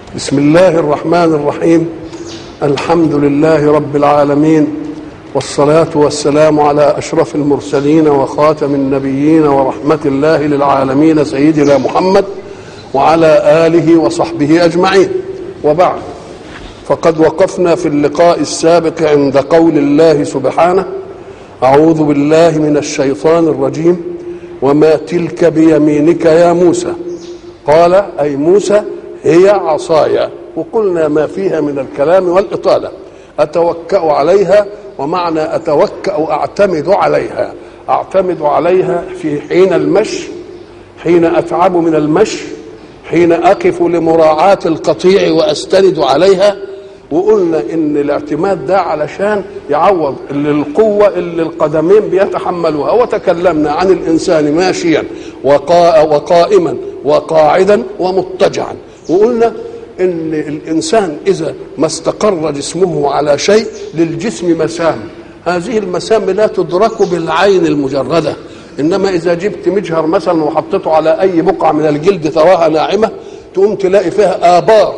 بسم الله الرحمن الرحيم الحمد لله رب العالمين والصلاة والسلام على أشرف المرسلين وخاتم النبيين ورحمة الله للعالمين سيدنا محمد وعلى آله وصحبه أجمعين وبعد فقد وقفنا في اللقاء السابق عند قول الله سبحانه أعوذ بالله من الشيطان الرجيم وما تلك بيمينك يا موسى قال أي موسى هي عصاي وقلنا ما فيها من الكلام والإطالة أتوكأ عليها ومعنى أتوكأ أعتمد عليها أعتمد عليها في حين المشي حين أتعب من المشي حين أقف لمراعاة القطيع وأستند عليها وقلنا ان الاعتماد ده علشان يعوض القوه اللي القدمين بيتحملوها وتكلمنا عن الانسان ماشيا وقا وقائما وقاعدا ومضطجعا وقلنا ان الانسان اذا ما استقر جسمه على شيء للجسم مسام هذه المسام لا تدرك بالعين المجرده انما اذا جبت مجهر مثلا وحطيته على اي بقعه من الجلد تراها ناعمه تقوم تلاقي فيها ابار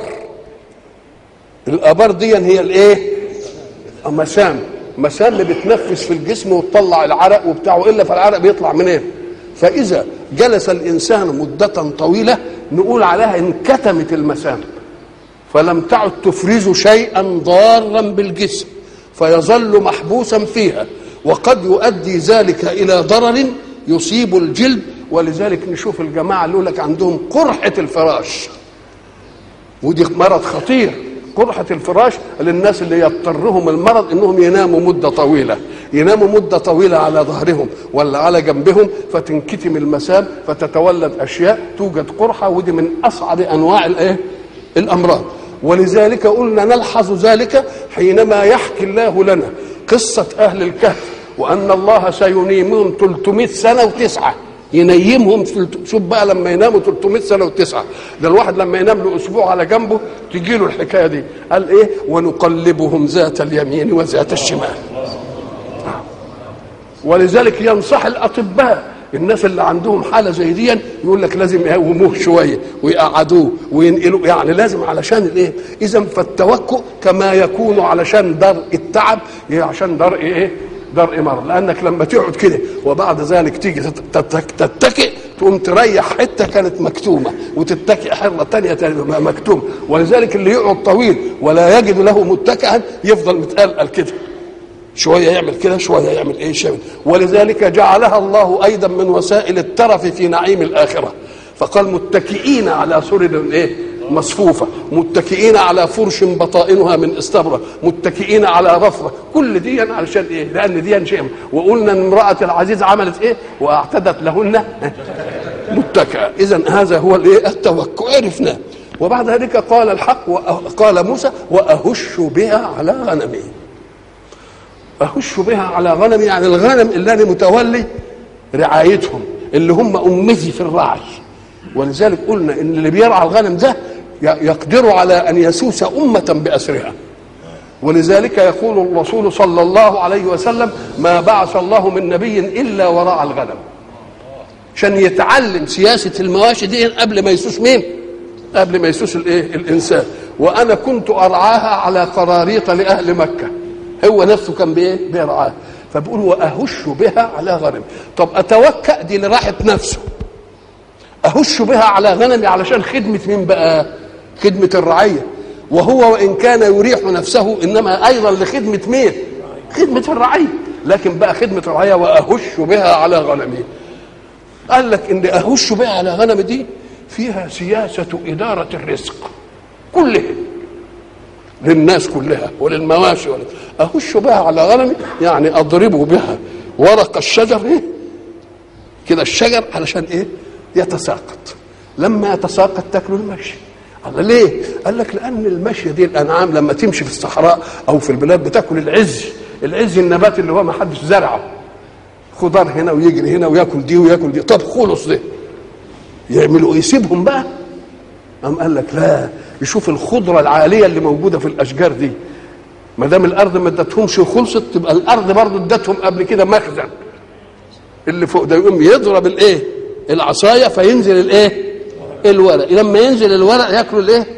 الابار دي هي الايه مسام مسام بتنفس في الجسم وتطلع العرق وبتاعه الا فالعرق بيطلع منين إيه؟ فاذا جلس الانسان مده طويله نقول عليها انكتمت المسام فلم تعد تفرز شيئا ضارا بالجسم فيظل محبوسا فيها وقد يؤدي ذلك الى ضرر يصيب الجلد ولذلك نشوف الجماعه اللي لك عندهم قرحه الفراش ودي مرض خطير قرحة الفراش للناس اللي يضطرهم المرض انهم يناموا مدة طويلة يناموا مدة طويلة على ظهرهم ولا على جنبهم فتنكتم المسام فتتولد اشياء توجد قرحة ودي من اصعب انواع الايه الامراض ولذلك قلنا نلحظ ذلك حينما يحكي الله لنا قصة اهل الكهف وان الله سينيمهم 300 سنة وتسعة ينيمهم في شوف بقى لما يناموا 300 سنه وتسعه ده الواحد لما ينام له اسبوع على جنبه تجي له الحكايه دي قال ايه ونقلبهم ذات اليمين وذات الشمال ولذلك ينصح الاطباء الناس اللي عندهم حاله زي دي يقول لك لازم يقوموه شويه ويقعدوه وينقلوا يعني لازم علشان الايه؟ اذا فالتوكل كما يكون علشان درء التعب عشان درء ايه؟ درء مرض لانك لما تقعد كده وبعد ذلك تيجي تتكئ تقوم تريح حته كانت مكتومه وتتكئ حره ثانيه مكتومه ولذلك اللي يقعد طويل ولا يجد له متكئا يفضل متقلقل كده شويه يعمل كده شويه يعمل ايه شويه ولذلك جعلها الله ايضا من وسائل الترف في نعيم الاخره فقال متكئين على سرر ايه مصفوفة متكئين على فرش بطائنها من استبرق متكئين على رفرة كل دي علشان ايه لان دي شيء وقلنا ان امرأة العزيز عملت ايه واعتدت لهن متكئة اذا هذا هو الايه التوكل عرفناه وبعد ذلك قال الحق قال موسى واهش بها على غنمي اهش بها على غنمي يعني الغنم اللي انا متولي رعايتهم اللي هم امتي في الرعي ولذلك قلنا ان اللي بيرعى الغنم ده يقدر على ان يسوس امه باسرها ولذلك يقول الرسول صلى الله عليه وسلم ما بعث الله من نبي الا وراء الغنم عشان يتعلم سياسه المواشي دي قبل ما يسوس مين قبل ما يسوس الايه الانسان وانا كنت ارعاها على قراريط لاهل مكه هو نفسه كان بايه بيرعاها فبقول واهش بها على غنم طب اتوكا دي لراحه نفسه اهش بها على غنمي علشان خدمه مين بقى خدمه الرعيه وهو وان كان يريح نفسه انما ايضا لخدمه مين خدمه الرعيه لكن بقى خدمه الرعيه واهش بها على غنمي قال لك ان اهش بها على غنمي دي فيها سياسه اداره الرزق كلها للناس كلها وللمواشي ولل... اهش بها على غنمي يعني اضرب بها ورق الشجر ايه كده الشجر علشان ايه يتساقط لما يتساقط تاكله المشي قال ليه؟ قال لك لان المشي دي الانعام لما تمشي في الصحراء او في البلاد بتاكل العز العز النبات اللي هو ما حدش زرعه خضار هنا ويجري هنا وياكل دي وياكل دي طب خلص ده يعملوا يسيبهم بقى قام قال لك لا يشوف الخضره العاليه اللي موجوده في الاشجار دي ما دام الارض ما ادتهمش وخلصت تبقى الارض برضه ادتهم قبل كده مخزن اللي فوق ده يقوم يضرب الايه العصايه فينزل الايه الورق لما ينزل الورق ياكلوا الايه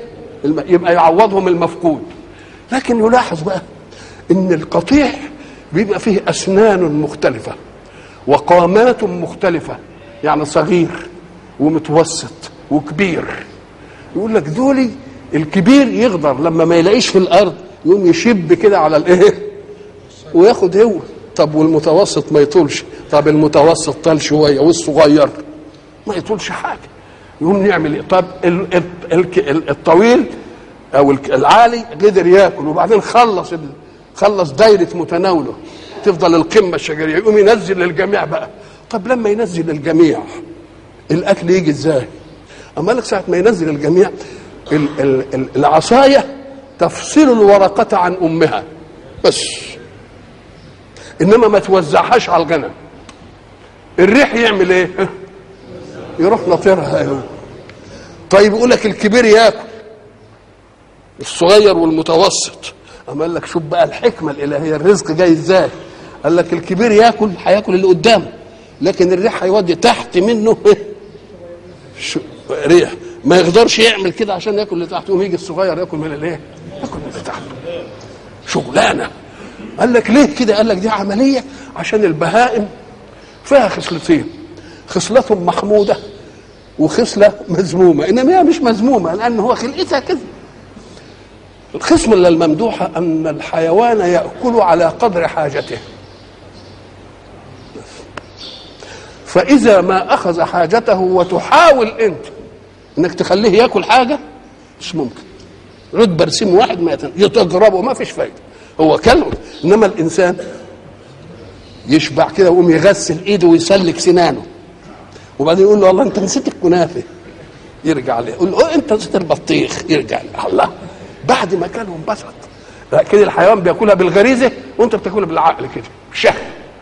الم... يبقى يعوضهم المفقود لكن يلاحظ بقى ان القطيع بيبقى فيه اسنان مختلفه وقامات مختلفه يعني صغير ومتوسط وكبير يقول لك دولي الكبير يقدر لما ما يلاقيش في الارض يقوم يشب كده على الايه وياخد هو طب والمتوسط ما يطولش طب المتوسط طال شويه والصغير ما يطولش حاجه يقوم نعمل ايه طب ال- ال- ال- الطويل او ال- العالي قدر ياكل وبعدين خلص ال- خلص دايره متناوله تفضل القمه الشجريه يقوم ينزل للجميع بقى طب لما ينزل للجميع الاكل يجي ازاي اما لك ساعه ما ينزل الجميع ال- ال- ال- العصايه تفصل الورقه عن امها بس انما ما توزعهاش على الغنم الريح يعمل ايه يروح ناطرها طيب يقول لك الكبير ياكل الصغير والمتوسط اما قال لك شوف بقى الحكمه الالهيه الرزق جاي ازاي قال لك الكبير ياكل هياكل اللي قدامه لكن الريح هيودي تحت منه شو- ريح ما يقدرش يعمل كده عشان ياكل اللي تحته يقوم يجي الصغير ياكل من الايه ياكل من اللي تحته شغلانه قال لك ليه كده قال لك دي عمليه عشان البهائم فيها خصلتين خصله محموده وخصله مذمومه انما هي مش مذمومه لان هو خلقتها كده الخصم الممدوحه ان الحيوان ياكل على قدر حاجته فاذا ما اخذ حاجته وتحاول انت انك تخليه ياكل حاجه مش ممكن عود برسيم واحد ما يتن- يتجربه ما فيش فايده هو كلب انما الانسان يشبع كده ويقوم يغسل ايده ويسلك سنانه وبعدين يقول له والله انت نسيت الكنافه يرجع له يقول له "أه، انت نسيت البطيخ يرجع له الله بعد ما كان انبسط لكن الحيوان بياكلها بالغريزه وانت بتاكلها بالعقل كده شهوه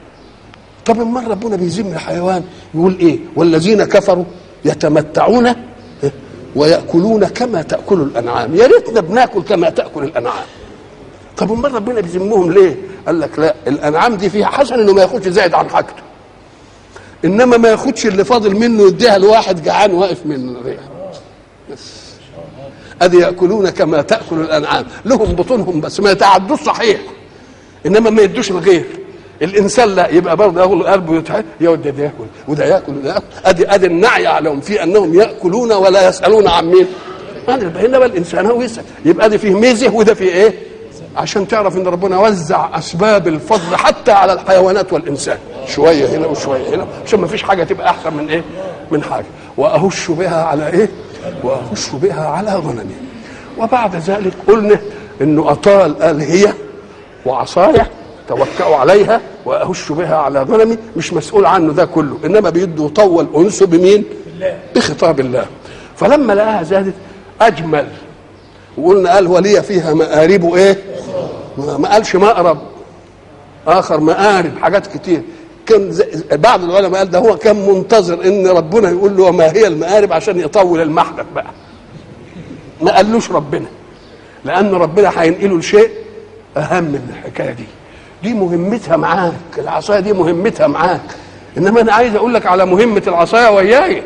طب المره ربنا بيذم الحيوان يقول ايه والذين كفروا يتمتعون وياكلون كما تاكل الانعام يا ريتنا بناكل كما تاكل الانعام طب امال ربنا بيذمهم ليه قال لك لا الانعام دي فيها حسن انه ما ياخدش زائد عن حاجته انما ما ياخدش اللي فاضل منه يديها لواحد جعان واقف من الريح بس ادي ياكلون كما تاكل الانعام لهم بطونهم بس ما يتعدوش صحيح انما ما يدوش الغير الانسان لا يبقى برضه يقول قلبه يتعب يودي ده ياكل وده ياكل وده ياكل ادي ادي النعي عليهم في انهم ياكلون ولا يسالون عن مين عن البهيمه انما الانسان هو يسال يبقى دي فيه ميزه وده فيه ايه عشان تعرف ان ربنا وزع اسباب الفضل حتى على الحيوانات والانسان شويه هنا وشويه هنا عشان ما فيش حاجه تبقى احسن من ايه من حاجه واهش بها على ايه واهش بها على غنمي وبعد ذلك قلنا انه اطال قال هي وعصايا توكأوا عليها واهش بها على غنمي مش مسؤول عنه ده كله انما بيده يطول انسه بمين بخطاب الله فلما لقاها زادت اجمل وقلنا قال ولي فيها مآرب ايه ما ما قالش مأرب اخر مآرب حاجات كتير كان زي- بعض العلماء قال ده هو كان منتظر ان ربنا يقول له وما هي المآرب عشان يطول المحدث بقى ما قالوش ربنا لان ربنا هينقله لشيء اهم من الحكايه دي دي مهمتها معاك العصايه دي مهمتها معاك انما انا عايز اقول لك على مهمه العصايه وياي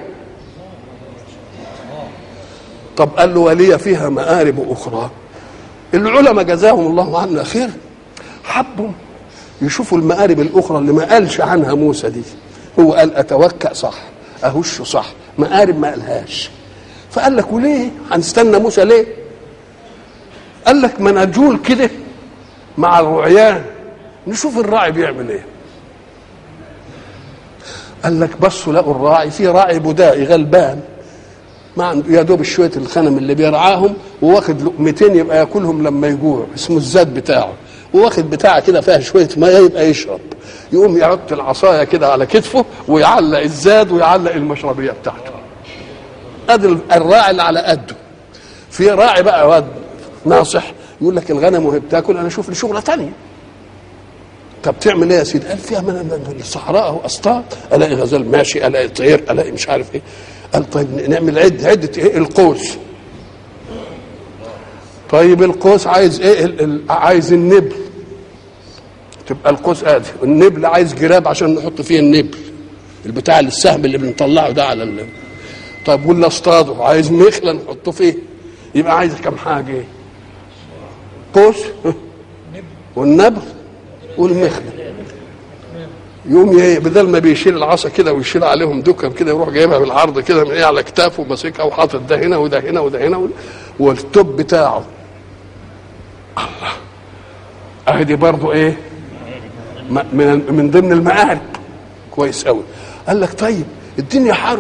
طب قال له ولي فيها مآرب أخرى العلماء جزاهم الله عنا خير حبوا يشوفوا المآرب الأخرى اللي ما قالش عنها موسى دي هو قال أتوكأ صح أهش صح مآرب ما قالهاش فقال لك وليه هنستنى موسى ليه قال لك ما نجول كده مع الرعيان نشوف الراعي بيعمل ايه قال لك بصوا لقوا الراعي في راعي بدائي غلبان ما عنده يا دوب شويه الخنم اللي بيرعاهم وواخد لقمتين يبقى ياكلهم لما يجوع اسمه الزاد بتاعه وواخد بتاعه كده فيها شويه ميه يبقى يشرب يقوم يحط العصايه كده على كتفه ويعلق الزاد ويعلق المشربيه بتاعته ادي الراعي اللي على قده في راعي بقى واد ناصح يقول لك الغنم وهي بتاكل انا اشوف لي شغله تانية طب تعمل ايه يا سيدي؟ قال فيها من من الصحراء اهو اصطاد الاقي غزال ماشي الاقي طير الاقي مش عارف ايه قال طيب نعمل عد عده ايه القوس طيب القوس عايز ايه ال- ال- عايز النبل تبقى القوس ادي النبل عايز جراب عشان نحط فيه النبل البتاع السهم اللي بنطلعه ده على ال... طيب ولا اصطاده عايز مخله نحطه فيه يبقى عايز كم حاجه قوس والنبر والمخدة يوم ي- بدل ما بيشيل العصا كده ويشيل عليهم دكم كده يروح جايبها بالعرض كده من ايه على كتافه وماسكها وحاطط ده هنا وده هنا وده هنا والتوب بتاعه الله اهدي برضه ايه م- من من ضمن المآرب كويس قوي قال لك طيب الدنيا حر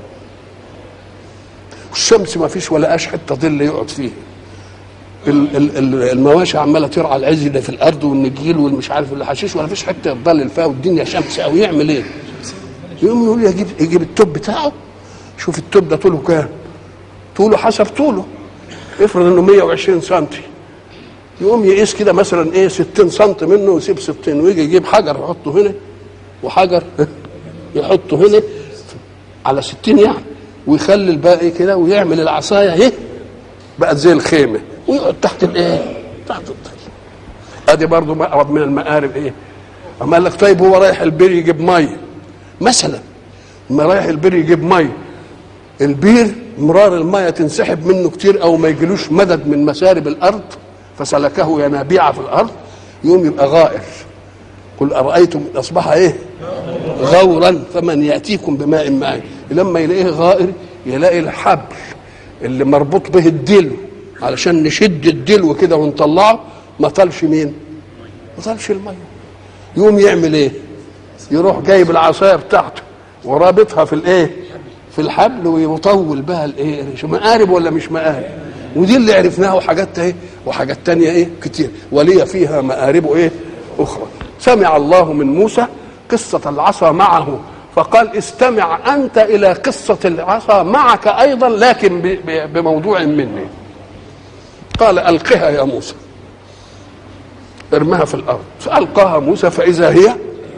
والشمس ما فيش ولا قاش حته ظل يقعد فيه ال- ال- ال- المواشي عماله ترعى العز اللي في الارض والنجيل والمش عارف الحشيش ولا فيش حته يضلل فيها والدنيا شمس او يعمل ايه؟ يقوم يقول يجيب يجيب التوب بتاعه شوف التوب ده طوله كام؟ طوله حسب طوله افرض انه 120 سم يقوم يقيس كده مثلا ايه 60 سم منه ويسيب 60 ويجي يجيب حجر يحطه هنا وحجر يحطه هنا على 60 يعني ويخلي الباقي كده ويعمل العصايه اهي بقت زي الخيمه ويقعد تحت الايه؟ تحت الظل ادي برضه مقرب من المقارب ايه؟ اما قال لك طيب هو رايح البير يجيب ميه مثلا ما رايح البير يجيب ميه البير مرار الميه تنسحب منه كتير او ما يجيلوش مدد من مسارب الارض فسلكه ينابيع في الارض يقوم يبقى غائر قل ارايتم ان اصبح ايه غورا فمن ياتيكم بماء معين لما يلاقيه غائر يلاقي الحبل اللي مربوط به الدلو علشان نشد الدلو كده ونطلعه ما طالش مين ما طالش الميه يقوم يعمل ايه يروح جايب العصايه بتاعته ورابطها في الايه في الحبل ويطول بها الايه شو مقارب ولا مش مقارب ودي اللي عرفناها وحاجات ايه وحاجات تانية ايه كتير ولي فيها مآرب ايه اخرى سمع الله من موسى قصة العصا معه فقال استمع انت الى قصة العصا معك ايضا لكن ب- ب- بموضوع مني قال القها يا موسى ارمها في الارض فالقاها موسى فاذا هي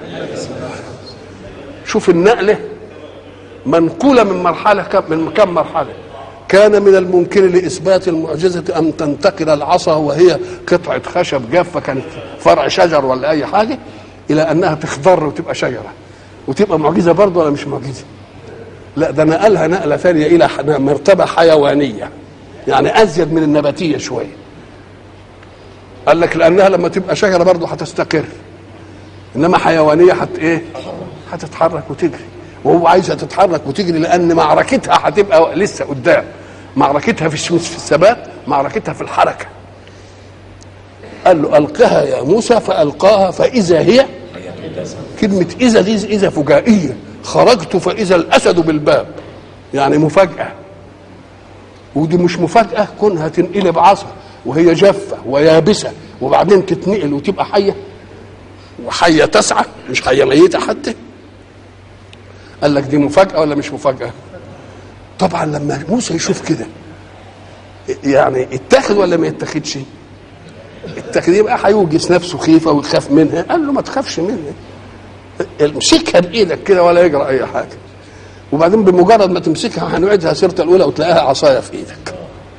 شوف النقله منقوله من مرحله كم من كم مرحله كان من الممكن لاثبات المعجزه ان تنتقل العصا وهي قطعه خشب جافه كانت فرع شجر ولا اي حاجه الى انها تخضر وتبقى شجره وتبقى معجزه برضه ولا مش معجزه لا ده نقلها نقله ثانيه الى ح- مرتبه حيوانيه يعني ازيد من النباتيه شويه قال لك لانها لما تبقى شجره برضه هتستقر انما حيوانيه حت ايه هتتحرك وتجري وهو عايزها تتحرك وتجري لان معركتها هتبقى لسه قدام معركتها في الشمس في الثبات معركتها في الحركه قال له القها يا موسى فالقاها فاذا هي كلمه اذا دي اذا فجائيه خرجت فاذا الاسد بالباب يعني مفاجاه ودي مش مفاجاه كونها تنقلب عصا وهي جافه ويابسه وبعدين تتنقل وتبقى حيه وحيه تسعى مش حيه ميته حتى قال لك دي مفاجاه ولا مش مفاجاه طبعا لما موسى يشوف كده يعني اتخذ ولا ما يتخذش اتخذ يبقى هيوجس نفسه خيفه ويخاف منها قال له ما تخافش منها امسكها بايدك كده ولا يجرى اي حاجه وبعدين بمجرد ما تمسكها هنعيدها سيرة الاولى وتلاقيها عصايه في ايدك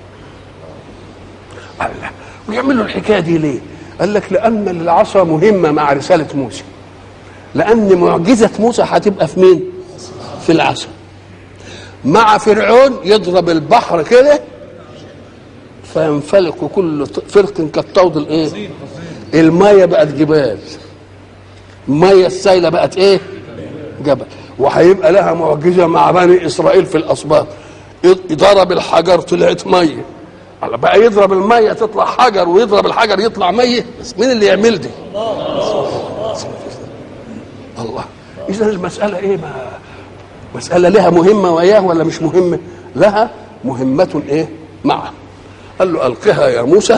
الله ويعملوا الحكايه دي ليه قال لك لان العصا مهمه مع رساله موسى لان معجزه موسى هتبقى في مين في العصا مع فرعون يضرب البحر كده فينفلق كل ط- فرق كالطود الايه الميه بقت جبال الميه السايله بقت ايه جبل وهيبقى لها معجزه مع بني اسرائيل في الاسباط ضرب الحجر طلعت ميه على بقى يضرب الميه تطلع حجر ويضرب الحجر يطلع ميه بس مين اللي يعمل دي الله اذا المساله ايه ما مساله لها مهمه وياه ولا مش مهمه لها مهمه ايه معه قال له القها يا موسى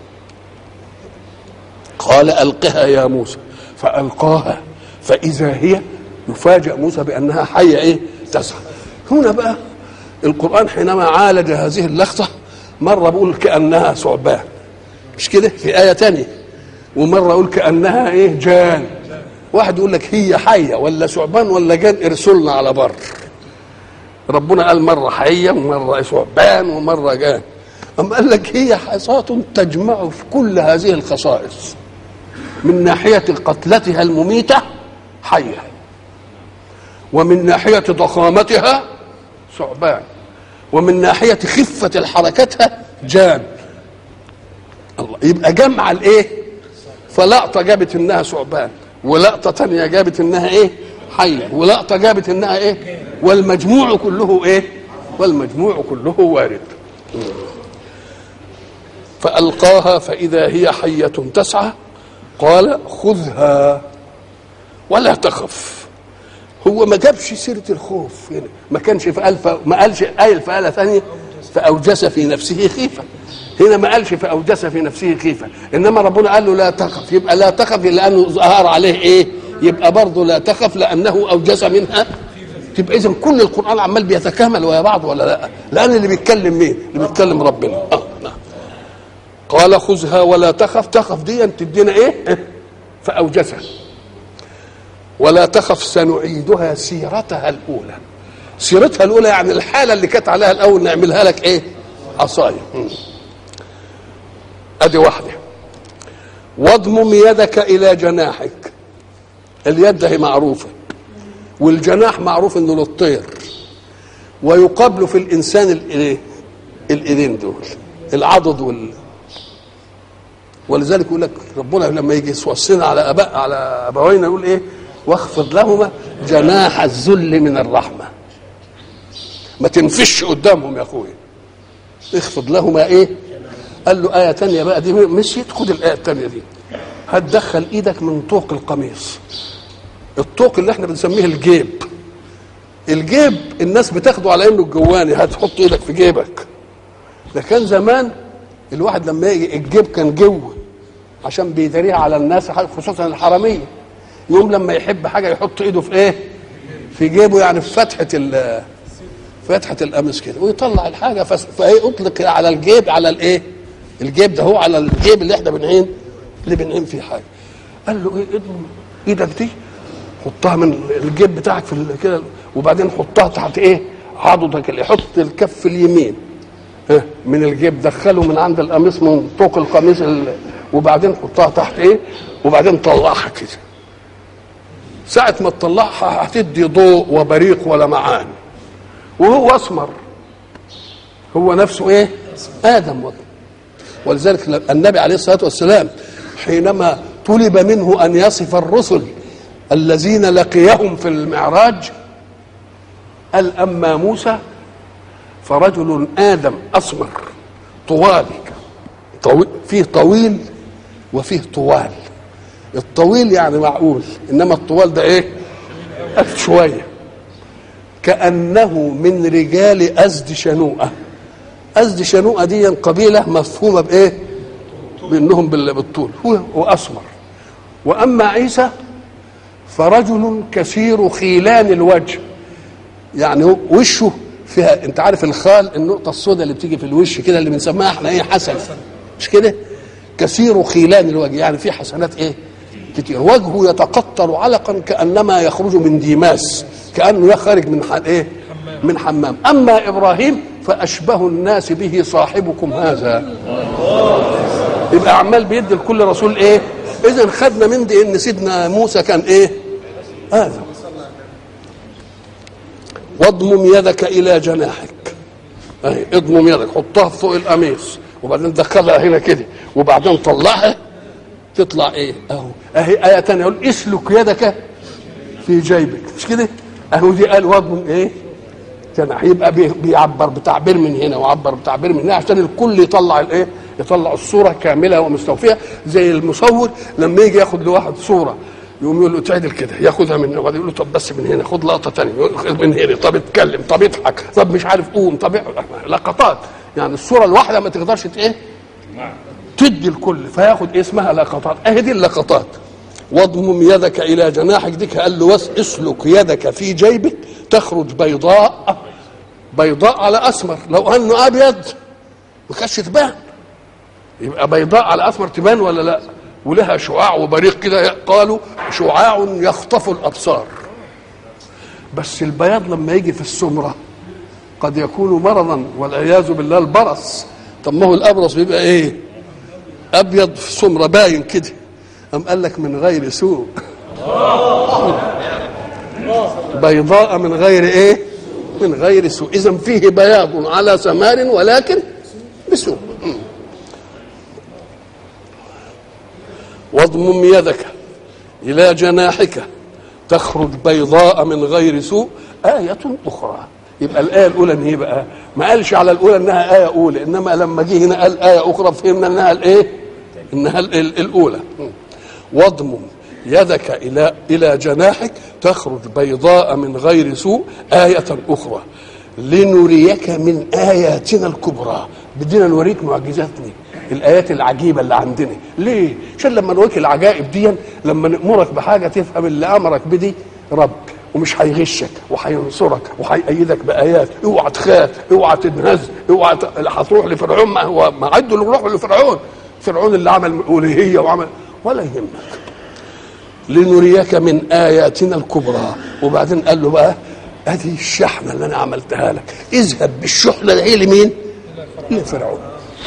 قال القها يا موسى فالقاها فاذا هي يفاجأ موسى بانها حيه ايه تسعى هنا بقى القران حينما عالج هذه اللقطه مره بيقول كانها ثعبان مش كده في ايه تانية ومره يقول كانها ايه جان واحد يقول لك هي حيه ولا ثعبان ولا جان ارسلنا على بر ربنا قال مره حيه ومره ثعبان ومره جان أم قال لك هي حصاة تجمع في كل هذه الخصائص من ناحية قتلتها المميتة حية ومن ناحية ضخامتها ثعبان ومن ناحية خفة حركتها جان الله يبقى جمع الايه فلقطه جابت انها ثعبان ولقطه تانية جابت انها ايه حيه ولقطه جابت انها ايه والمجموع كله ايه والمجموع كله وارد فالقاها فاذا هي حيه تسعى قال خذها ولا تخف هو ما جابش سيره الخوف هنا ما كانش في الف ما قالش قايل في اله ثانيه فاوجس في نفسه خيفه هنا ما قالش فاوجس في نفسه خيفه انما ربنا قال له لا تخف يبقى لا تخف لانه ظهر عليه ايه يبقى برضه لا تخف لانه اوجس منها تبقى اذا كل القران عمال بيتكامل ويا بعض ولا لا لان اللي بيتكلم مين اللي بيتكلم ربنا اه نعم قال خذها ولا تخف تخف دي تدينا ايه فاوجسها ولا تخف سنعيدها سيرتها الاولى سيرتها الاولى يعني الحاله اللي كانت عليها الاول نعملها لك ايه عصايه ادي واحده واضمم يدك الى جناحك اليد هي معروفه والجناح معروف انه للطير ويقابل في الانسان الايه الايدين دول العضد وال ولذلك يقول لك ربنا لما يجي يوصينا على اباء على ابوينا يقول ايه واخفض لهما جناح الذل من الرحمه ما تنفش قدامهم يا اخويا اخفض لهما ايه قال له آية تانية بقى دي مشيت خد الآية التانية دي هتدخل إيدك من طوق القميص الطوق اللي احنا بنسميه الجيب الجيب الناس بتاخده على انه الجواني هتحط ايدك في جيبك ده كان زمان الواحد لما يجي الجيب كان جوه عشان بيداريها على الناس خصوصا الحراميه يوم لما يحب حاجه يحط ايده في ايه في جيبه يعني في فتحه ال فتحه القميص كده ويطلع الحاجه فايه اطلق على الجيب على الايه الجيب ده هو على الجيب اللي احنا بنعين اللي بنعين فيه حاجه قال له ايه اضمن ايدك دي حطها من الجيب بتاعك في كده وبعدين حطها تحت ايه عضدك اللي حط الكف اليمين ها من الجيب دخله من عند القميص من طوق القميص وبعدين حطها تحت ايه وبعدين طلعها كده ساعة ما تطلعها هتدي ضوء وبريق ولمعان وهو اسمر هو نفسه ايه ادم ولذلك النبي عليه الصلاه والسلام حينما طلب منه ان يصف الرسل الذين لقيهم في المعراج قال اما موسى فرجل ادم اسمر طوال طويل فيه طويل وفيه طوال الطويل يعني معقول انما الطوال ده ايه شويه كانه من رجال ازد شنوءه ازد شنوءه دي قبيله مفهومه بايه بانهم بالطول هو واسمر واما عيسى فرجل كثير خيلان الوجه يعني وشه فيها انت عارف الخال النقطه السوداء اللي بتيجي في الوش كده اللي بنسميها احنا ايه حسن مش كده كثير خيلان الوجه يعني في حسنات ايه كتير وجهه يتقطر علقا كانما يخرج من ديماس كانه يخرج من حال ايه من حمام اما ابراهيم فاشبه الناس به صاحبكم هذا يبقى عمال بيدي لكل رسول ايه اذا خدنا من دي ان سيدنا موسى كان ايه هذا واضمم يدك الى جناحك اهي اضمم يدك حطها فوق القميص وبعدين دخلها هنا كده وبعدين طلعها تطلع ايه اهو اهي ايه ثانيه يقول اسلك يدك في جيبك مش كده اهو دي قال واضمم ايه جناح يبقى بيعبر بتعبير من هنا وعبر بتعبير من هنا عشان الكل يطلع الايه يطلع الصوره كامله ومستوفيه زي المصور لما يجي ياخد لواحد صوره يقوم يقول له تعدل كده ياخدها من وبعدين يقول له طب بس من هنا خد لقطه ثانيه من هنا طب اتكلم طب اضحك طب مش عارف قوم طب لقطات يعني الصوره الواحده ما تقدرش ايه تدي الكل فياخد اسمها لقطات اهي دي اللقطات واضمم يدك الى جناحك ديك قال له اسلك يدك في جيبك تخرج بيضاء بيضاء على اسمر لو انه ابيض ما كانتش تبان يبقى بيضاء على اسمر تبان ولا لا ولها شعاع وبريق كده قالوا شعاع يخطف الابصار بس البياض لما يجي في السمره قد يكون مرضا والعياذ بالله البرص طب ما هو الابرص بيبقى ايه ابيض في سمره باين كده أم قال لك من غير سوء بيضاء من غير ايه من غير سوء اذا فيه بياض على سمار ولكن بسوء واضمم يدك إلى جناحك تخرج بيضاء من غير سوء آية أخرى يبقى الآية الأولى إن هي بقى ما قالش على الأولى إنها آية أولى إنما لما جه هنا قال آية أخرى فهمنا إنها الإيه؟ إنها ال- ال- الأولى واضمم يدك إلى إلى جناحك تخرج بيضاء من غير سوء آية أخرى لنريك من آياتنا الكبرى بدنا نوريك معجزاتنا الآيات العجيبة اللي عندنا ليه؟ عشان لما نوريك العجائب دي لما نأمرك بحاجة تفهم اللي أمرك بدي رب ومش هيغشك وهينصرك وهيأيدك بآيات اوعى تخاف اوعى تنهز اوعى ت... هتروح لفرعون ما هو ما عدوا اللي يروحوا لفرعون فرعون اللي عمل ألوهية وعمل ولا يهمك لنريك من آياتنا الكبرى وبعدين قال له بقى هذه الشحنة اللي أنا عملتها لك اذهب بالشحنة دي لمين؟ لفرعون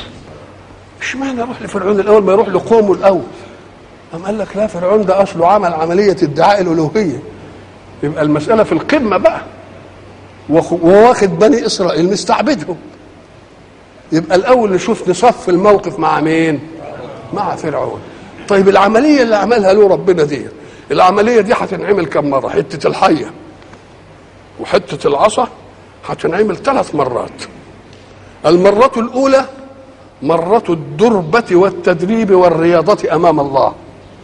اشمعنى اروح لفرعون الاول ما يروح لقومه الاول قام قال لك لا فرعون ده اصله عمل عمليه ادعاء الالوهيه يبقى المساله في القمه بقى وخ- وواخد بني اسرائيل مستعبدهم يبقى الاول نشوف نصف الموقف مع مين مع فرعون طيب العمليه اللي عملها له ربنا دي العمليه دي هتنعمل كم مره حته الحيه وحته العصا هتنعمل ثلاث مرات المره الاولى مرة الدربة والتدريب والرياضة أمام الله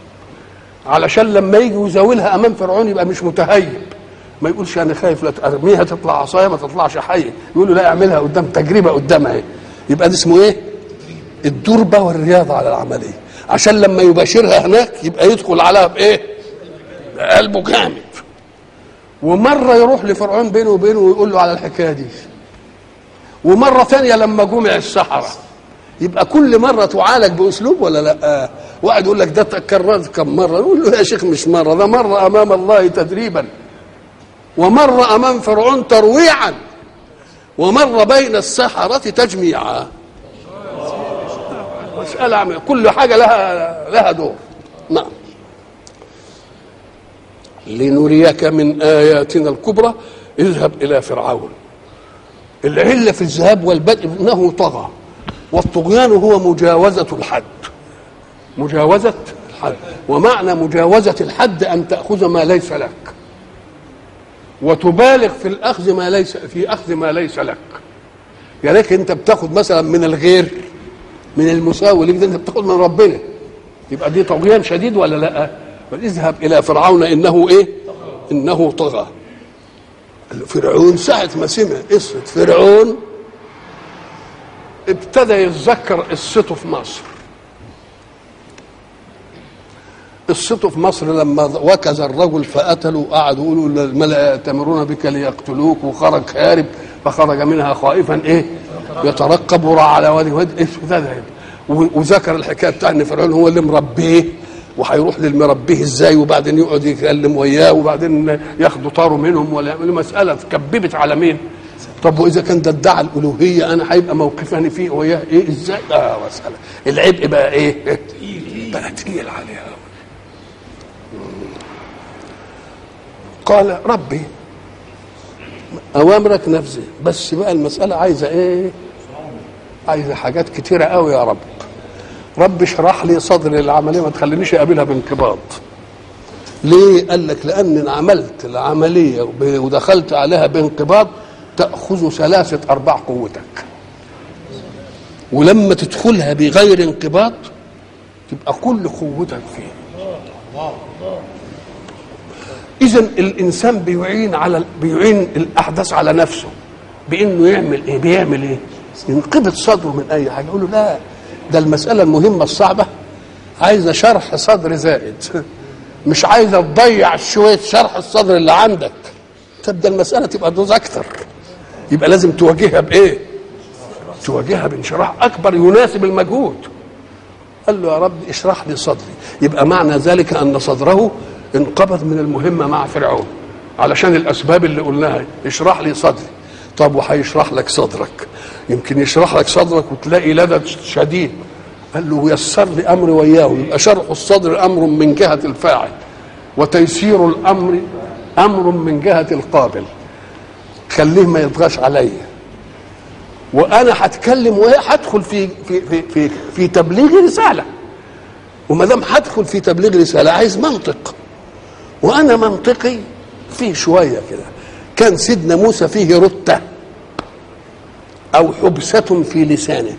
علشان لما يجي يزاولها أمام فرعون يبقى مش متهيب ما يقولش أنا خايف لا ترميها تطلع عصاية ما تطلعش حية يقول له لا اعملها قدام تجربة قدامها اهي يبقى ده اسمه إيه؟ الدربة والرياضة على العملية عشان لما يباشرها هناك يبقى يدخل عليها بإيه؟ بقلبه جامد ومرة يروح لفرعون بينه وبينه ويقول له على الحكاية دي ومرة ثانية لما جمع السحرة يبقى كل مرة تعالج بأسلوب ولا لا آه. واحد يقول لك ده تكررت كم مرة نقول له يا شيخ مش مرة ده مرة أمام الله تدريبا ومرة أمام فرعون ترويعا ومرة بين السحرة تجميعا مسألة عم- كل حاجة لها لها دور نعم لنريك من آياتنا الكبرى اذهب إلى فرعون العلة في الذهاب والبدء انه طغى والطغيان هو مجاوزة الحد مجاوزة الحد ومعنى مجاوزة الحد أن تأخذ ما ليس لك وتبالغ في الأخذ ما ليس في أخذ ما ليس لك يا ريت أنت بتاخذ مثلا من الغير من المساوي لك ده أنت بتاخذ من ربنا يبقى دي طغيان شديد ولا لا؟ بل اذهب إلى فرعون إنه إيه؟ إنه طغى فرعون ساعة ما سمع قصة فرعون ابتدى يتذكر قصته في مصر قصته في مصر لما وكز الرجل فقتلوا وقعدوا يقولوا الملأ يأتمرون بك ليقتلوك وخرج هارب فخرج منها خائفا ايه يترقب وراء على وادي وادي ايش ده ده وذكر الحكايه بتاع ان فرعون هو اللي مربيه وهيروح للمربيه ازاي وبعدين يقعد يتكلم وياه وبعدين ياخدوا طاره منهم ولا يعملوا مساله كببت على مين؟ طب واذا كان ده ادعى الالوهيه انا هيبقى موقفني فيه وياه ايه ازاي؟ اه مساله العبء بقى ايه؟ بقى تقيل عليها قال ربي اوامرك نفذي بس بقى المساله عايزه ايه؟ عايزه حاجات كتيره قوي يا رب رب اشرح لي صدري العمليه ما تخلينيش اقابلها بانقباض ليه قال لك لان إن عملت العمليه وب- ودخلت عليها بانقباض تاخذ ثلاثه ارباع قوتك ولما تدخلها بغير انقباض تبقى كل قوتك فيه اذا الانسان بيعين على بيعين الاحداث على نفسه بانه يعمل ايه بيعمل ايه ينقبض صدره من اي حاجه يقول له لا ده المساله المهمه الصعبه عايزه شرح صدر زائد مش عايزه تضيع شويه شرح الصدر اللي عندك تبدا المساله تبقى دوز اكتر يبقى لازم تواجهها بايه تواجهها بانشراح اكبر يناسب المجهود قال له يا رب اشرح لي صدري يبقى معنى ذلك ان صدره انقبض من المهمه مع فرعون علشان الاسباب اللي قلناها اشرح لي صدري طب وهيشرح لك صدرك يمكن يشرح لك صدرك وتلاقي لدى شديد قال له يسر لي امري وياه يبقى شرح الصدر امر من جهه الفاعل وتيسير الامر امر من جهه القابل خليه ما يطغاش عليا وانا هتكلم وهدخل في في في في, في تبليغ رساله وما دام هدخل في تبليغ رساله عايز منطق وانا منطقي فيه شويه كده كان سيدنا موسى فيه رته او حبسه في لسانه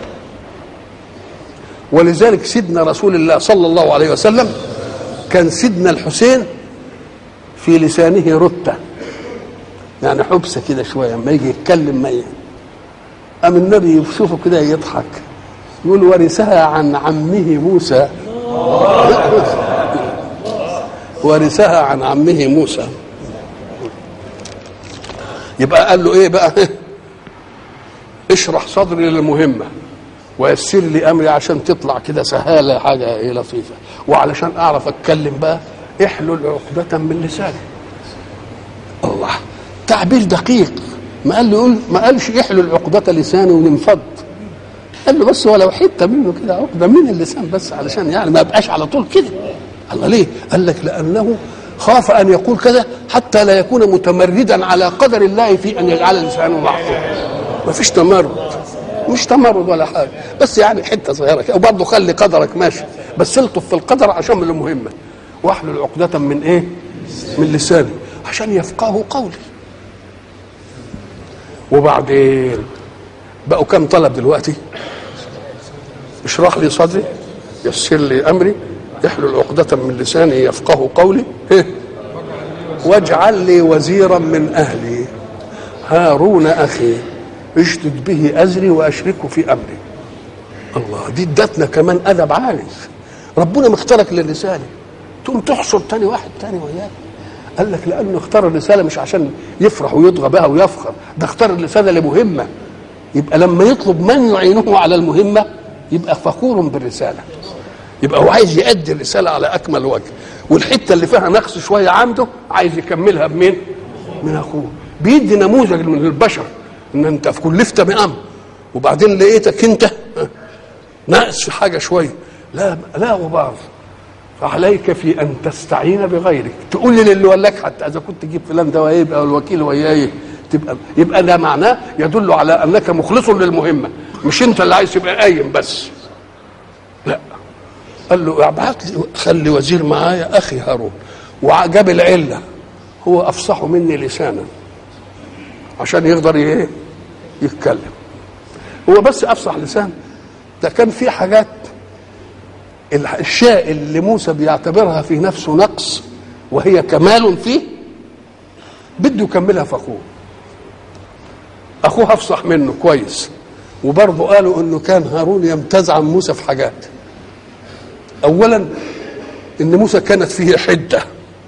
ولذلك سيدنا رسول الله صلى الله عليه وسلم كان سيدنا الحسين في لسانه رته يعني حبسه كده شويه اما يجي يتكلم ما قام النبي يشوفه كده يضحك يقول ورثها عن عمه موسى ورثها عن عمه موسى يبقى قال له ايه بقى اشرح صدري للمهمه ويسر لي امري عشان تطلع كده سهاله حاجه ايه لطيفه وعلشان اعرف اتكلم بقى احلل عقدة من لساني الله تعبير دقيق ما قال له يقول ما قالش احلل عقدة لساني وننفض قال له بس ولو حته منه كده عقده من اللسان بس علشان يعني ما يبقاش على طول كده الله ليه؟ قال لك لانه خاف ان يقول كذا حتى لا يكون متمردا على قدر الله في ان يجعل لسانه محفوظ ما فيش تمرد مش تمرد ولا حاجه بس يعني حته صغيره كده وبرضه خلي قدرك ماشي بس الطف في القدر عشان من المهمه واحلل عقدة من ايه؟ من لساني عشان يفقهوا قولي وبعدين بقوا كم طلب دلوقتي؟ اشرح لي صدري يسر لي امري احلل عقدة من لساني يفقه قولي إيه؟ واجعل لي وزيرا من اهلي هارون اخي اشدد به ازري واشركه في امري الله دي ادتنا كمان ادب عالي ربنا مختارك للرساله تقوم تحصر تاني واحد تاني وياك قال لك لانه اختار الرساله مش عشان يفرح ويطغى بها ويفخر ده اختار الرساله لمهمه يبقى لما يطلب من يعينه على المهمه يبقى فخور بالرساله يبقى هو عايز يأدي الرساله على اكمل وجه والحته اللي فيها نقص شويه عنده عايز يكملها بمين؟ من اخوه بيدي نموذج من البشر ان انت في كلفت بامر وبعدين لقيتك انت ناقص في حاجه شويه لا لا وبعض فعليك في ان تستعين بغيرك تقول لي للي ولاك حتى اذا كنت تجيب فلان ده ويبقى الوكيل وياي تبقى يبقى ده معناه يدل على انك مخلص للمهمه مش انت اللي عايز تبقى قايم بس لا قال له ابعت لي خلي وزير معايا اخي هارون وجاب العله هو افصح مني لسانا عشان يقدر ايه يتكلم هو بس افصح لسان ده كان في حاجات الشيء اللي موسى بيعتبرها في نفسه نقص وهي كمال فيه بده يكملها في اخوه اخوه افصح منه كويس وبرضه قالوا انه كان هارون يمتاز عن موسى في حاجات اولا ان موسى كانت فيه حده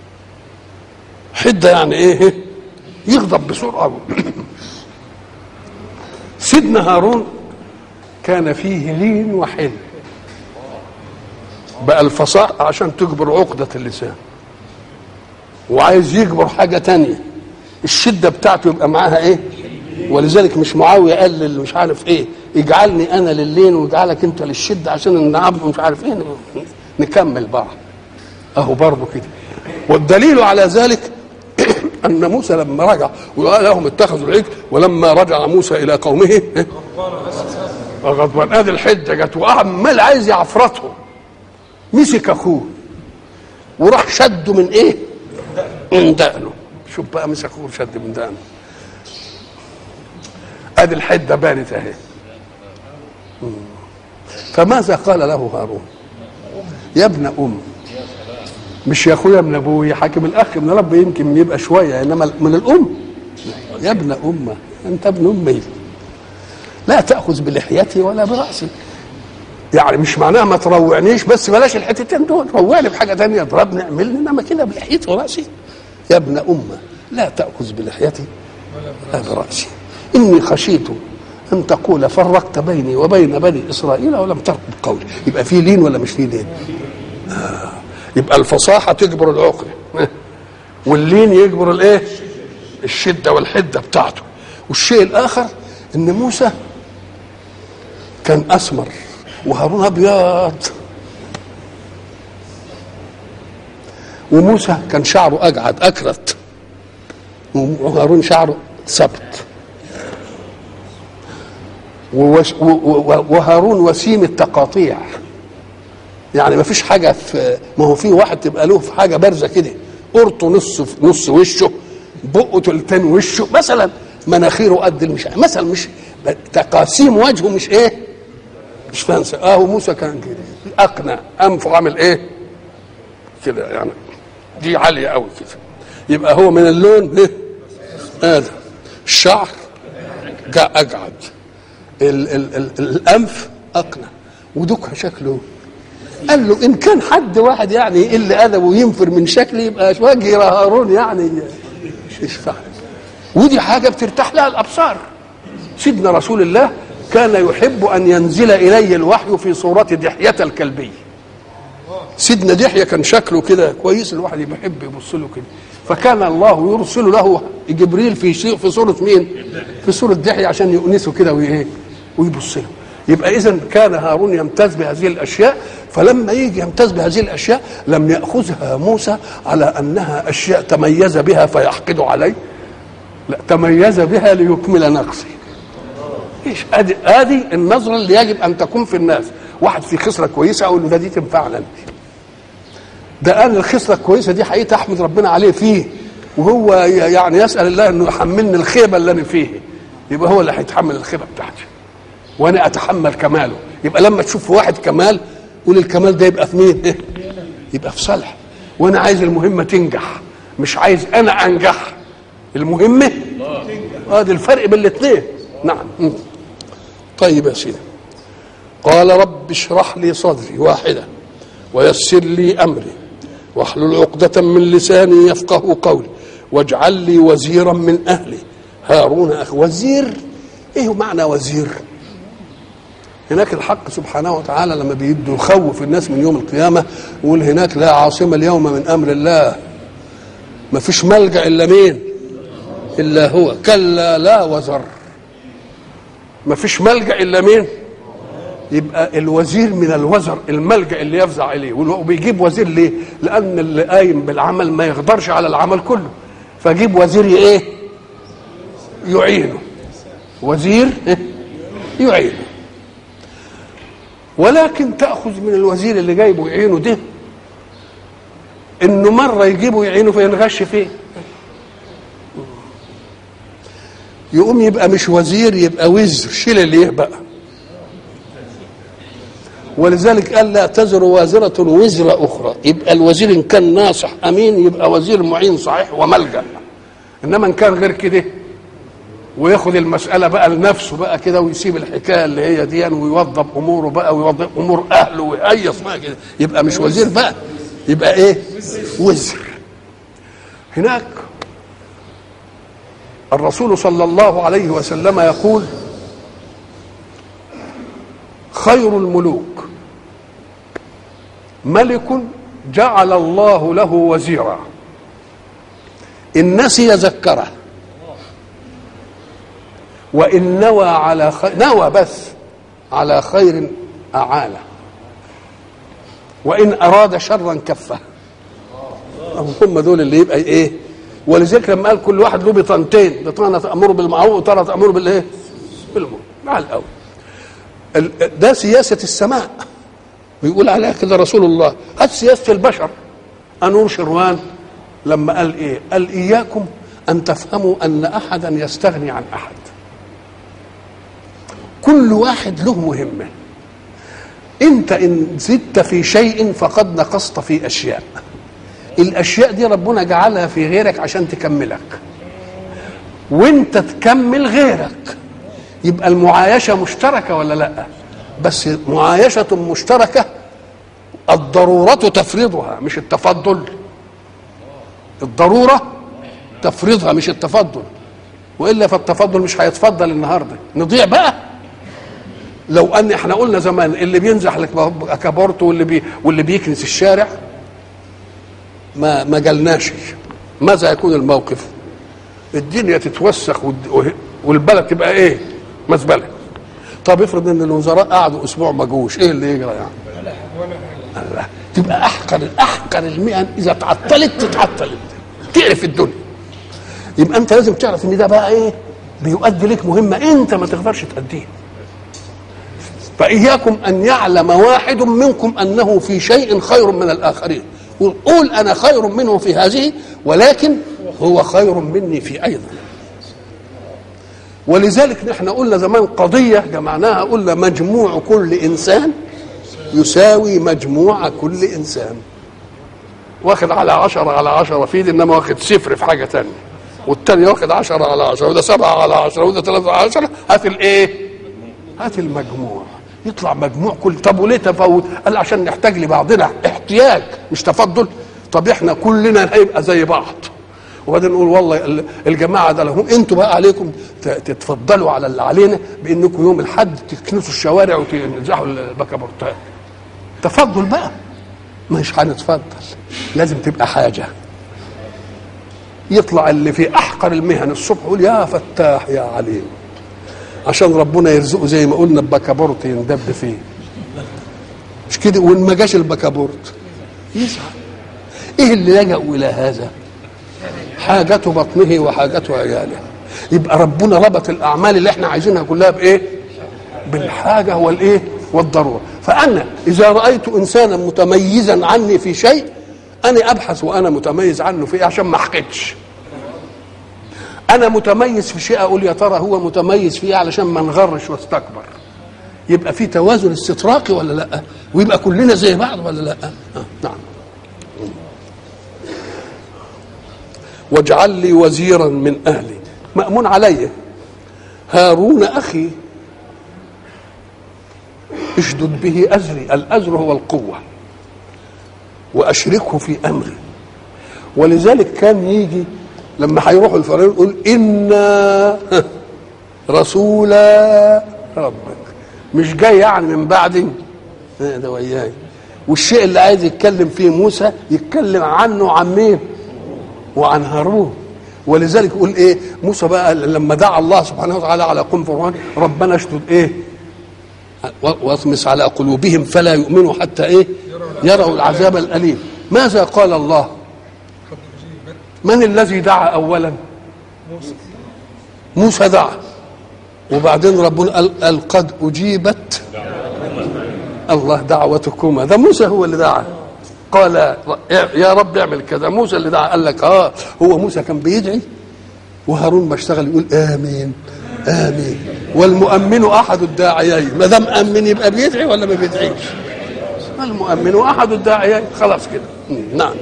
حده يعني ايه يغضب بسرعه سيدنا هارون كان فيه لين وحلم بقى الفصاحة عشان تجبر عقدة اللسان وعايز يجبر حاجة تانية الشدة بتاعته يبقى معاها ايه ولذلك مش معاوية قال مش عارف ايه اجعلني انا للين واجعلك انت للشدة عشان النعم مش عارف ايه نكمل بعض اهو برضه كده والدليل على ذلك ان موسى لما رجع وقال لهم اتخذوا العجل ولما رجع موسى الى قومه غضبان ادي الحجه جت وعمال عايز يعفرتهم مسك اخوه وراح شده من ايه؟ من دقنه شوف بقى مسك اخوه شد من دقنه ادي الحده بانت اهي فماذا قال له هارون؟ يا ابن ام مش يا اخويا من ابوي حاكم الاخ من رب يمكن يبقى شويه انما من الام يا ابن امه انت ابن امي لا تاخذ بلحيتي ولا براسي يعني مش معناها ما تروعنيش بس بلاش الحتتين دول روعني بحاجه تانية اضربني اعملني انما كده بلحيتي وراسي يا ابن امه لا تاخذ بلحيتي ولا براسي اني خشيت ان تقول فرقت بيني وبين بني اسرائيل ولم ترقب قولي يبقى في لين ولا مش في لين آه. يبقى الفصاحه تجبر العقل واللين يجبر الايه الشده والحده بتاعته والشيء الاخر ان موسى كان اسمر وهارون ابيض وموسى كان شعره اجعد اكرت وهارون شعره ثبت وهارون وسيم التقاطيع يعني ما فيش حاجه في ما هو في واحد تبقى له في حاجه بارزه كده قرطه نص في نص وشه بقه تلتين وشه مثلا مناخيره قد مش مثلا مش تقاسيم وجهه مش ايه مش فانسى اه موسى كان كده اقنع انفه عامل ايه كده يعني دي عاليه قوي كده يبقى هو من اللون ايه هذا الشعر اجعد ال ال ال الانف اقنع ودك شكله قال له ان كان حد واحد يعني يقل ادبه وينفر من شكلي يبقى وجه هارون يعني يشفع ودي حاجه بترتاح لها الابصار سيدنا رسول الله كان يحب ان ينزل اليه الوحي في صوره دحيه الكلبي سيدنا دحيه كان شكله كده كويس الواحد يحب يبص له كده فكان الله يرسل له جبريل في شيء في صوره مين؟ في صوره دحيه عشان يؤنسه كده وايه؟ ويبص له يبقى اذا كان هارون يمتاز بهذه الاشياء فلما يجي يمتاز بهذه الاشياء لم ياخذها موسى على انها اشياء تميز بها فيحقد عليه لا تميز بها ليكمل نقصه ايش ادي ادي النظره اللي يجب ان تكون في الناس واحد في خصله كويسه اقول له ده دي تنفعنا ده انا الخصله الكويسه دي حقيقه احمد ربنا عليه فيه وهو يعني يسال الله انه يحملني الخيبه اللي انا فيه يبقى هو اللي هيتحمل الخيبه بتاعتي وانا اتحمل كماله يبقى لما تشوف واحد كمال قول الكمال ده يبقى في مين إيه؟ يبقى في صالح وانا عايز المهمه تنجح مش عايز انا انجح المهمه اه ده الفرق بين الاثنين نعم م. طيب يا سيدي قال رب اشرح لي صدري واحده ويسر لي امري واحلل عقدة من لساني يفقه قولي واجعل لي وزيرا من اهلي هارون اخي وزير ايه معنى وزير؟ هناك الحق سبحانه وتعالى لما بيده يخوف الناس من يوم القيامة يقول هناك لا عاصمة اليوم من أمر الله ما فيش ملجأ إلا مين إلا هو كلا لا وزر ما فيش ملجأ إلا مين يبقى الوزير من الوزر الملجأ اللي يفزع إليه وبيجيب وزير ليه لأن اللي قايم بالعمل ما يقدرش على العمل كله فجيب وزير إيه يعينه وزير يعينه ولكن تاخذ من الوزير اللي جايبه يعينه ده انه مره يجيبه يعينه فينغش فيه يقوم يبقى مش وزير يبقى وزر شيل اللي بقى ولذلك قال لا تزر وازرة وزر أخرى يبقى الوزير إن كان ناصح أمين يبقى وزير معين صحيح وملجأ إنما إن كان غير كده وياخد المساله بقى لنفسه بقى كده ويسيب الحكايه اللي هي دي ويوظف اموره بقى ويوظف امور اهله ويهيص بقى كده يبقى مش وزير بقى يبقى ايه وزر هناك الرسول صلى الله عليه وسلم يقول خير الملوك ملك جعل الله له وزيرا إن نسي ذكره وإن نوى على خير نوى بس على خير أعانه وإن أراد شرا كفه هم دول اللي يبقى إيه ولذلك لما قال كل واحد له بطانتين بطانة تأمر بالمعروف وطانة تأمر بالإيه بالمعروف مع الأول ده سياسة السماء ويقول عليها كده رسول الله هات سياسة البشر أنور شروان لما قال إيه قال إياكم أن تفهموا أن أحدا يستغني عن أحد كل واحد له مهمة انت ان زدت في شيء فقد نقصت في اشياء الاشياء دي ربنا جعلها في غيرك عشان تكملك وانت تكمل غيرك يبقى المعايشة مشتركة ولا لا بس معايشة مشتركة الضرورة تفرضها مش التفضل الضرورة تفرضها مش التفضل والا فالتفضل مش هيتفضل النهارده نضيع بقى لو ان احنا قلنا زمان اللي بينزح كبورته واللي بي واللي بيكنس الشارع ما ما جالناش ماذا يكون الموقف الدنيا تتوسخ والبلد تبقى ايه مزبله طب افرض ان الوزراء قعدوا اسبوع ما جوش ايه اللي يجرى يعني الله تبقى احقر احقر المهن اذا تعطلت تتعطل تعرف الدنيا يبقى انت لازم تعرف ان ده بقى ايه بيؤدي لك مهمه انت ما تقدرش تأديها فإياكم أن يعلم واحد منكم أنه في شيء خير من الآخرين قول أنا خير منه في هذه ولكن هو خير مني في أيضا ولذلك نحن قلنا زمان قضية جمعناها قلنا مجموع كل إنسان يساوي مجموع كل إنسان واخد على عشرة على عشرة في دي إنما واخد صفر في حاجة تانية والتاني واخد عشرة على عشرة وده سبعة على عشرة وده ثلاثة على عشرة هات الإيه؟ هات المجموع يطلع مجموع كل طب وليه تفاوت؟ قال عشان نحتاج لبعضنا احتياج مش تفضل طب احنا كلنا هيبقى زي بعض وبعدين نقول والله الجماعه ده لهم انتوا بقى عليكم تتفضلوا على اللي علينا بانكم يوم الحد تكنسوا الشوارع وتنزحوا البكابورتات تفضل بقى مش هنتفضل لازم تبقى حاجه يطلع اللي في احقر المهن الصبح يقول يا فتاح يا عليم عشان ربنا يرزقه زي ما قلنا بكابورت يندب فيه مش كده وان ما جاش البكابورت يزعل ايه اللي لجأوا الى هذا حاجة بطنه وحاجة عياله يبقى ربنا ربط الأعمال اللي احنا عايزينها كلها بإيه بالحاجة والإيه والضرورة فأنا إذا رأيت إنسانا متميزا عني في شيء أنا أبحث وأنا متميز عنه في إيه عشان ما أحقدش أنا متميز في شيء أقول يا ترى هو متميز فيه علشان ما نغرش واستكبر يبقى في توازن استطراقي ولا لا ويبقى كلنا زي بعض ولا لا آه. نعم واجعل لي وزيرا من اهلي مامون علي هارون اخي اشدد به ازري الازر هو القوه واشركه في امري ولذلك كان يجي لما هيروحوا الفرعون يقول انا رسول ربك مش جاي يعني من بعدي ده وياي والشيء اللي عايز يتكلم فيه موسى يتكلم عنه عن مين وعن هارون ولذلك يقول ايه موسى بقى لما دعا الله سبحانه وتعالى على قوم فرعون ربنا اشدد ايه واطمس على قلوبهم فلا يؤمنوا حتى ايه يروا العذاب الاليم ماذا قال الله من الذي دعا اولا موسى دعا وبعدين ربنا قال, قال قد اجيبت الله دعوتكما ده موسى هو اللي دعا قال يا رب اعمل كذا موسى اللي دعا قال لك اه هو موسى كان بيدعي وهارون ما اشتغل يقول امين امين والمؤمن احد الداعيين ما دام امن يبقى بيدعي ولا ما بيدعيش المؤمن احد الداعيين خلاص كده نعم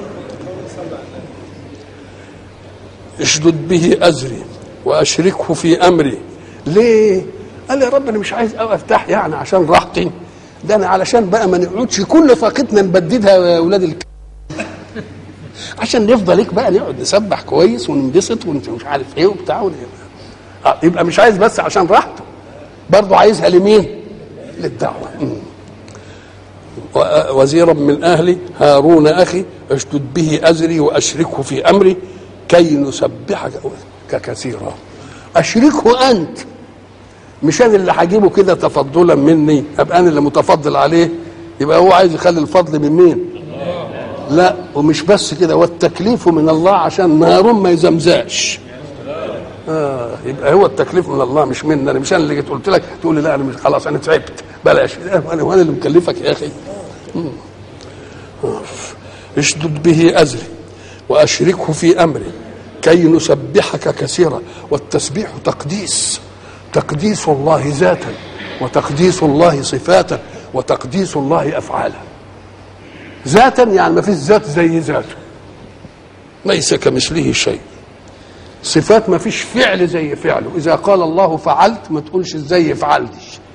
اشدد به ازري واشركه في امري ليه قال يا رب انا مش عايز افتح يعني عشان راحتي ده انا علشان بقى ما نقعدش كل طاقتنا نبددها يا اولاد الك... عشان نفضل هيك بقى نقعد نسبح كويس وننبسط ومش عارف ايه وبتاع ون... آه يبقى مش عايز بس عشان راحته برضه عايزها لمين؟ للدعوه وزيرا من اهلي هارون اخي اشدد به ازري واشركه في امري كي نسبحك كثيرا اشركه انت مش انا اللي هجيبه كده تفضلا مني ابقى انا اللي متفضل عليه يبقى هو عايز يخلي الفضل من مين لا ومش بس كده والتكليف من الله عشان هارون ما يزمزاش آه يبقى هو التكليف من الله مش مني انا مش انا اللي جيت قلت لك تقول لي لا انا مش خلاص انا تعبت بلاش انا وانا اللي مكلفك يا اخي اشدد به ازري واشركه في امري كي نسبحك كثيرا والتسبيح تقديس تقديس الله ذاتا وتقديس الله صفاتا وتقديس الله افعالا ذاتا يعني ما فيش ذات زي ذاته ليس كمثله شيء صفات ما فيش فعل زي فعله اذا قال الله فعلت ما تقولش ازاي فعلت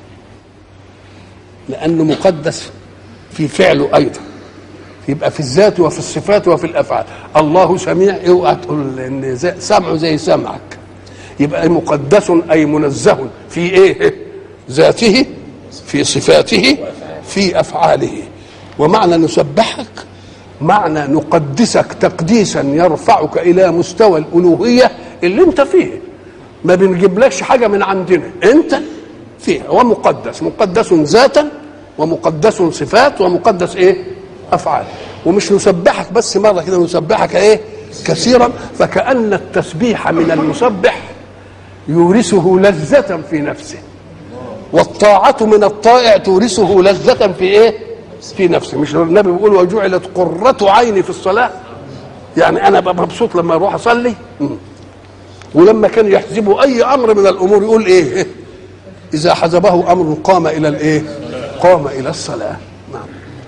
لانه مقدس في فعله ايضا يبقى في الذات وفي الصفات وفي الافعال الله سميع اوعى تقول ان سمعه زي سمعك يبقى مقدس اي منزه في ايه ذاته في صفاته في افعاله ومعنى نسبحك معنى نقدسك تقديسا يرفعك الى مستوى الالوهيه اللي انت فيه ما بنجيبلكش حاجه من عندنا انت فيه هو مقدس مقدس ذاتا ومقدس صفات ومقدس ايه افعال ومش نسبحك بس مره كده نسبحك ايه كثيرا فكأن التسبيح من المسبح يورثه لذة في نفسه والطاعة من الطائع تورثه لذة في ايه في نفسه مش النبي بيقول وجعلت قرة عيني في الصلاة يعني انا ببقى مبسوط لما اروح اصلي مم. ولما كان يحزبه اي امر من الامور يقول ايه اذا حزبه امر قام الى الايه قام الى الصلاه نعم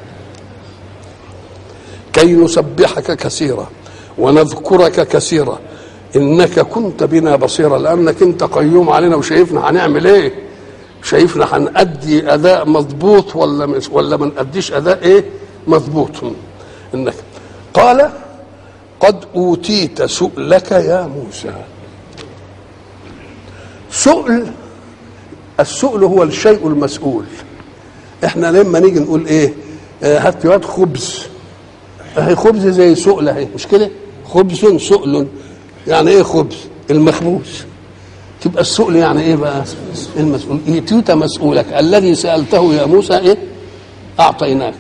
كي نسبحك كثيرا ونذكرك كثيرا انك كنت بنا بصيرا لانك انت قيوم علينا وشايفنا هنعمل ايه شايفنا هنأدي اداء مضبوط ولا مش ولا ما نأديش اداء ايه مضبوط انك قال قد اوتيت سؤلك يا موسى سؤل السؤل هو الشيء المسؤول احنا لما نيجي نقول ايه آه هات يد خبز اهي خبز زي سؤل اهي مش كده خبز سؤل يعني ايه خبز المخبوز تبقى السؤل يعني ايه بقى المسؤول ائتيت مسؤولك الذي سالته يا موسى ايه اعطيناك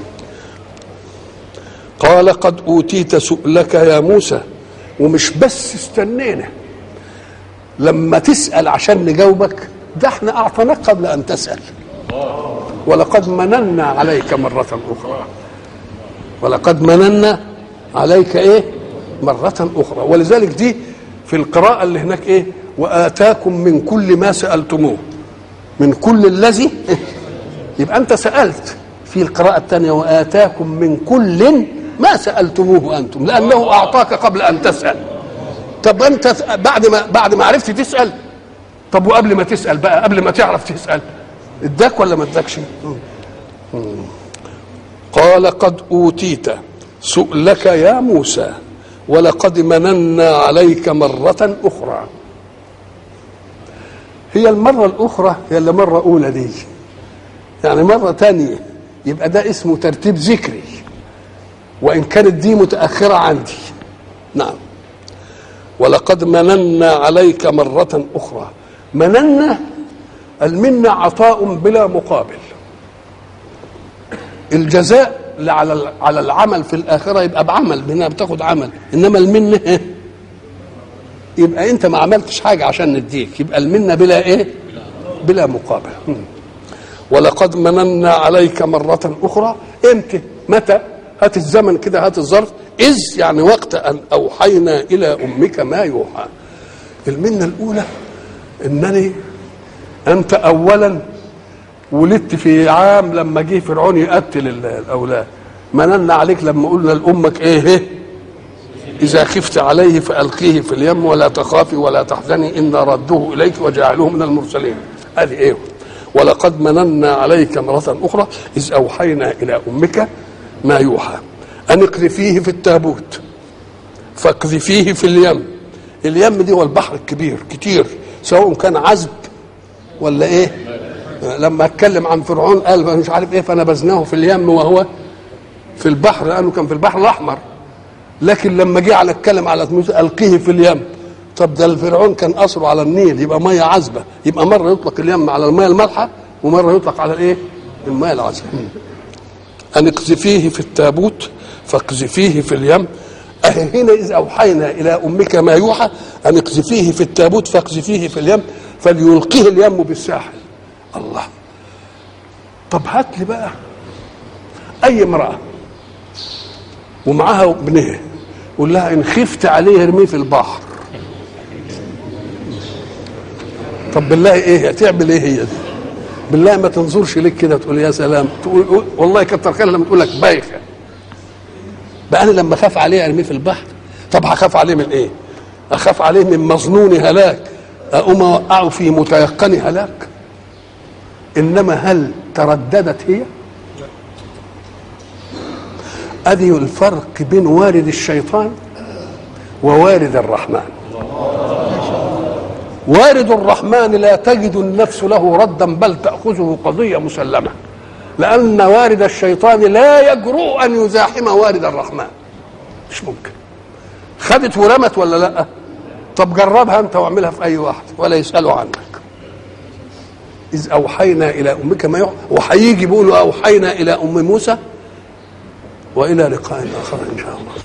قال قد اوتيت سؤلك يا موسى ومش بس استنينا لما تسال عشان نجاوبك ده احنا اعطيناك قبل ان تسال ولقد مننا عليك مره اخرى ولقد مننا عليك ايه مرة أخرى ولذلك دي في القراءة اللي هناك ايه وآتاكم من كل ما سألتموه من كل الذي يبقى أنت سألت في القراءة الثانية وآتاكم من كل ما سألتموه أنتم لأنه أعطاك قبل أن تسأل طب أنت بعد ما بعد ما عرفت تسأل طب وقبل ما تسأل بقى قبل ما تعرف تسأل اداك ولا ما اداكش؟ قال قد أوتيت سؤلك يا موسى ولقد مننا عليك مرة أخرى هي المرة الأخرى هي اللي مرة أولى دي يعني مرة تانية يبقى ده اسمه ترتيب ذكري وإن كانت دي متأخرة عندي نعم ولقد مننا عليك مرة أخرى مننا المنة عطاء بلا مقابل الجزاء على على العمل في الاخره يبقى بعمل هنا بتاخد عمل انما المنه يبقى انت ما عملتش حاجه عشان نديك يبقى المنه بلا ايه بلا مقابل ولقد مننا عليك مره اخرى امتى متى هات الزمن كده هات الظرف اذ يعني وقت ان اوحينا الى امك ما يوحى المنه الاولى انني انت اولا ولدت في عام لما جه فرعون يقتل الاولاد مننا عليك لما قلنا لامك ايه اذا خفت عليه فالقيه في اليم ولا تخافي ولا تحزني انا ردوه اليك وجعلوه من المرسلين هذه ايه ولقد مننا عليك مرة أخرى إذ أوحينا إلى أمك ما يوحى أن اقذفيه في التابوت فاقذفيه في اليم اليم دي هو البحر الكبير كتير سواء كان عذب ولا ايه لما اتكلم عن فرعون قال مش عارف ايه فنبذناه في اليم وهو في البحر لانه كان في البحر الاحمر لكن لما جه على اتكلم على موسى القيه في اليم طب ده الفرعون كان قصره على النيل يبقى ميه عذبه يبقى مره يطلق اليم على الميه المالحه ومره يطلق على الايه؟ الميه العذبه ان اقذفيه في التابوت فاقذفيه في اليم أهي هنا إذ أوحينا إلى أمك ما يوحى أن اقذفيه في التابوت فاقذفيه في اليم فليلقيه اليم بالساحل الله طب هات لي بقى اي امراه ومعاها ابنها قول لها ان خفت عليه ارميه في البحر طب بالله ايه تعمل ايه هي دي بالله ما تنظرش لك كده تقول يا سلام تقول والله كتر خيرها لما تقول لك بايخه بقى انا لما اخاف عليه ارميه في البحر طب هخاف عليه من ايه اخاف عليه من مظنون هلاك اقوم اوقعه في متيقن هلاك انما هل ترددت هي ادي الفرق بين وارد الشيطان ووارد الرحمن وارد الرحمن لا تجد النفس له ردا بل تاخذه قضيه مسلمه لان وارد الشيطان لا يجرؤ ان يزاحم وارد الرحمن مش ممكن خدت ورمت ولا لا طب جربها انت واعملها في اي واحد ولا يسالوا عنك إذ أوحينا إلى أمك ما يوحى وهيجي بيقولوا أوحينا إلى أم موسى وإلى لقاء آخر إن شاء الله